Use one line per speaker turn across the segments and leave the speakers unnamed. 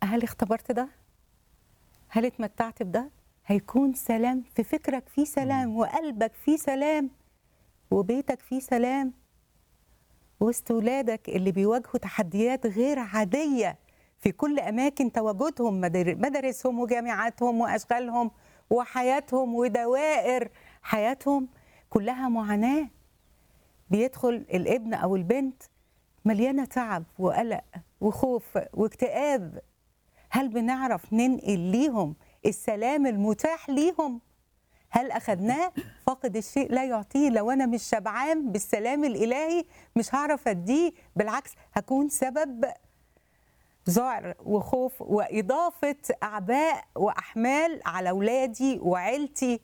هل اختبرت ده؟ هل اتمتعت بده؟ هيكون سلام في فكرك فيه سلام وقلبك فيه سلام وبيتك فيه سلام وسط ولادك اللي بيواجهوا تحديات غير عادية في كل أماكن تواجدهم مدار- مدارسهم وجامعاتهم وأشغالهم وحياتهم ودوائر حياتهم كلها معاناة بيدخل الابن أو البنت مليانة تعب وقلق وخوف واكتئاب هل بنعرف ننقل ليهم السلام المتاح ليهم هل أخدناه فاقد الشيء لا يعطيه لو أنا مش شبعان بالسلام الإلهي مش هعرف أديه بالعكس هكون سبب ذعر وخوف وإضافة أعباء وأحمال على أولادي وعيلتي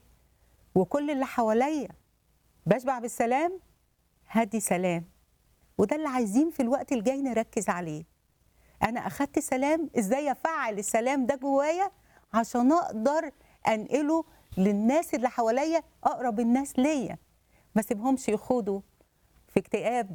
وكل اللي حواليا بشبع بالسلام هدي سلام وده اللي عايزين في الوقت الجاي نركز عليه انا اخدت سلام ازاي افعل السلام ده جوايا عشان اقدر انقله للناس اللي حواليا اقرب الناس ليا ما سيبهمش يخوضوا في اكتئاب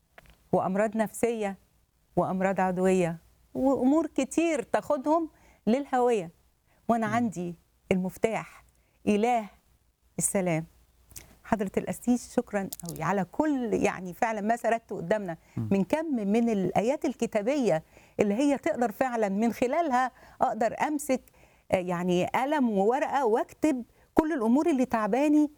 وامراض نفسيه وامراض عضويه وامور كتير تاخدهم للهويه وانا عندي المفتاح اله السلام حضرة القسيس شكرا قوي على كل يعني فعلا ما سردته قدامنا من كم من الآيات الكتابية اللي هي تقدر فعلا من خلالها أقدر أمسك آه، يعني قلم وورقة واكتب كل الأمور اللي تعباني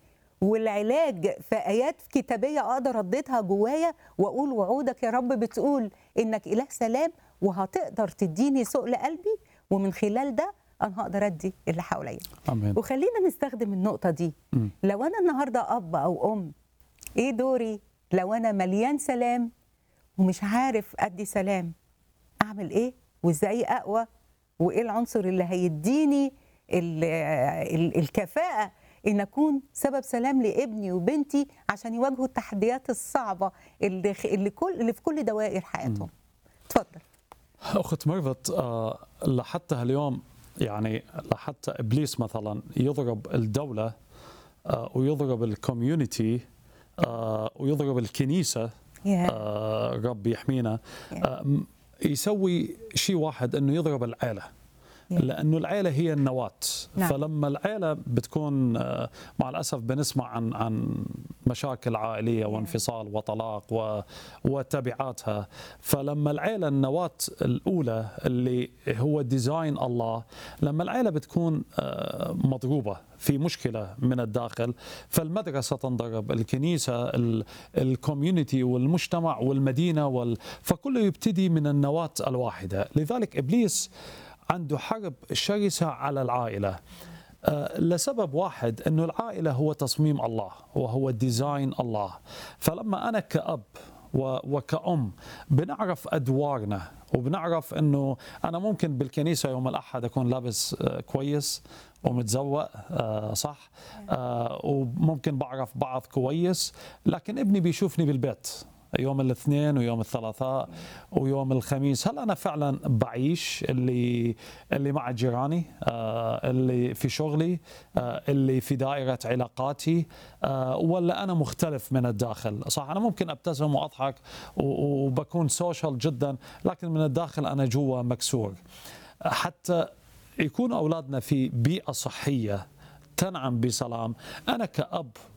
والعلاج في آيات كتابية أقدر أرددها جوايا وأقول وعودك يا رب بتقول إنك إله سلام وهتقدر تديني سؤل قلبي ومن خلال ده أنا هقدر أدي اللي حواليا
امين
وخلينا نستخدم النقطة دي
مم.
لو أنا النهاردة أب أو أم إيه دوري لو أنا مليان سلام ومش عارف أدي سلام أعمل إيه وإزاي أقوى وإيه العنصر اللي هيديني ال- ال- الكفاءة إن أكون سبب سلام لابني وبنتي عشان يواجهوا التحديات الصعبة اللي, خ- اللي, كل اللي في كل دوائر حياتهم اتفضل
اخت ميرفت آه، لحتى اليوم يعني لحتى ابليس مثلا يضرب الدوله آه، ويضرب الكوميونتي آه، ويضرب الكنيسه
يا
آه، رب يحمينا آه، م- يسوي شيء واحد انه يضرب العيله
Yeah.
لانه العيله هي النواه
نعم.
فلما العيله بتكون آه، مع الاسف بنسمع عن عن مشاكل عائليه وانفصال وطلاق و- وتبعاتها فلما العيله النواه الاولى اللي هو ديزاين الله لما العيله بتكون آه، مضروبه في مشكله من الداخل فالمدرسه تنضرب الكنيسه ال- الكوميونتي والمجتمع والمدينه وال... فكله يبتدي من النواه الواحده لذلك ابليس عنده حرب شرسه على العائله آه، لسبب واحد انه العائله هو تصميم الله وهو ديزاين الله فلما انا كاب و- وكأم بنعرف أدوارنا وبنعرف أنه أنا ممكن بالكنيسة يوم الأحد أكون لابس آه، كويس ومتزوق آه، صح آه، وممكن بعرف بعض كويس لكن ابني بيشوفني بالبيت يوم الاثنين ويوم الثلاثاء ويوم الخميس هل انا فعلا بعيش اللي اللي مع جيراني آه، اللي في شغلي آه، اللي في دائره علاقاتي آه، ولا انا مختلف من الداخل صح انا ممكن ابتسم واضحك و- وبكون سوشيال جدا لكن من الداخل انا جوا مكسور حتى يكون اولادنا في بيئه صحيه تنعم بسلام انا كاب